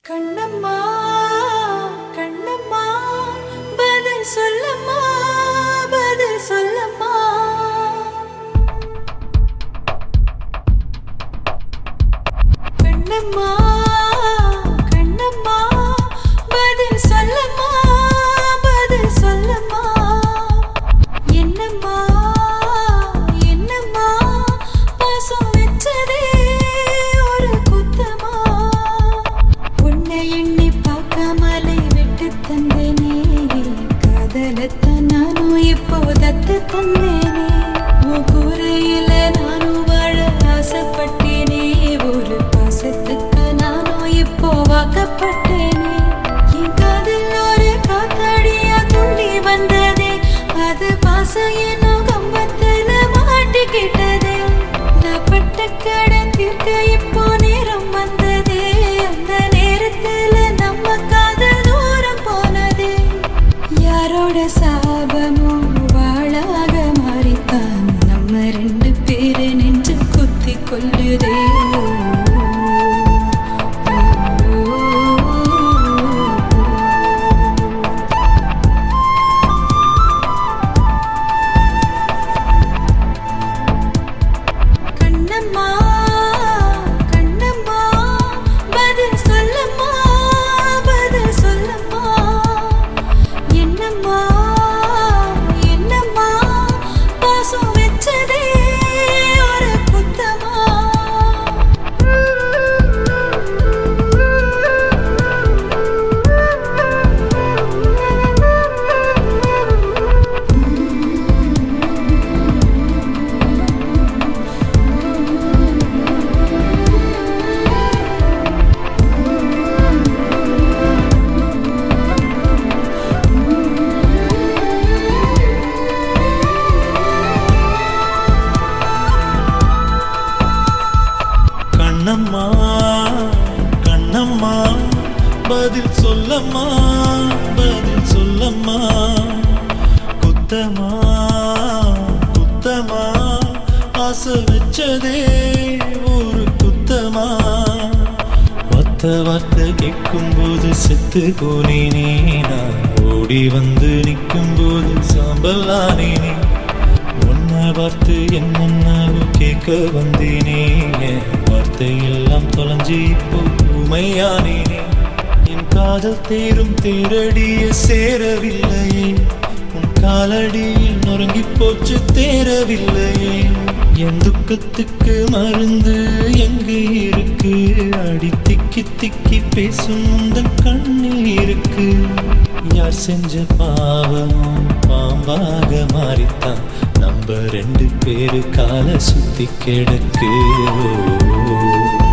கண்ணம்மா கண்ணம்மா பதில் சொல்லம்மா பதில் சொல்லம்மா கண்ணம்மா கண்ணம்மா பதில் சொல்லம்மா பதில் சொல்லம்மா என்னம்மா என்னம்மா பாசம் வச்சதே ஒரு குத்தமா உன்னை எண்ணி பார்க்காமலே விட்டு தந்தேனே காதலத்தான் நானும் இப்போ தத்து தந்தேனே உன் கூரையில நானும் வாழ ஆசைப்பட்டேனே ஒரு பாசத்துக்கு நானும் இப்போ வாக்கப்பட்டேனே என் காதில் ஒரு காத்தாடியா துள்ளி வந்ததே அது பாசம் என்னும் கம்பத்துல மாட்டிக்கிட்டதே நான் பட்ட கடன் தீர்க்க இப்போ நேரம் வந்ததே அந்த நேரத்துல நம்ம காதல் தூரம் போனதே யாரோட சாபமோ வாழாக மாறித்தான் நம்ம ரெண்டு பேரு நெஞ்சு குத்தி கொள்ளுதே கண்ணம்மா கண்ணம்மா பதில் சொல்லம்மா பதில் சொல்லம்மா என்னம்மா என்னம்மா பாசம் வச்சதே ஒரு குத்தமா கண்ணம்மா கண்ணம்மா பதில் சொல்லம்மா பதில் சொல்லம்மா குத்தமா குத்தமா ஆசை வச்சதே ஒரு குத்தமா ஒத்த வார்த்தை கேட்கும்போது செத்து போனேனே நான் ஓடி வந்து நிற்கும்போது சாம்பல் ஆனேனே உன்னை பார்த்து என்னென்னவோ கேட்க வந்தேனே என் வார்த்தை எல்லாம் தொலைஞ்சு இப்போ ஊமையானேனே என் காதல் தேரும் தேரடிய சேரவில்லையே உன் காலடியில் நொறுங்கி போச்சு தேரவில்லையே என் துக்கத்துக்கு மருந்து எங்கே இருக்கு அடி திக்கி திக்கி பேசும் உந்தன் கண்ணில் இருக்கு யார் செஞ்ச பாவமும் பாம்பாக மாறித்தான் நம்ம ரெண்டு பேரு கால சுத்தி கிடக்கு ஓ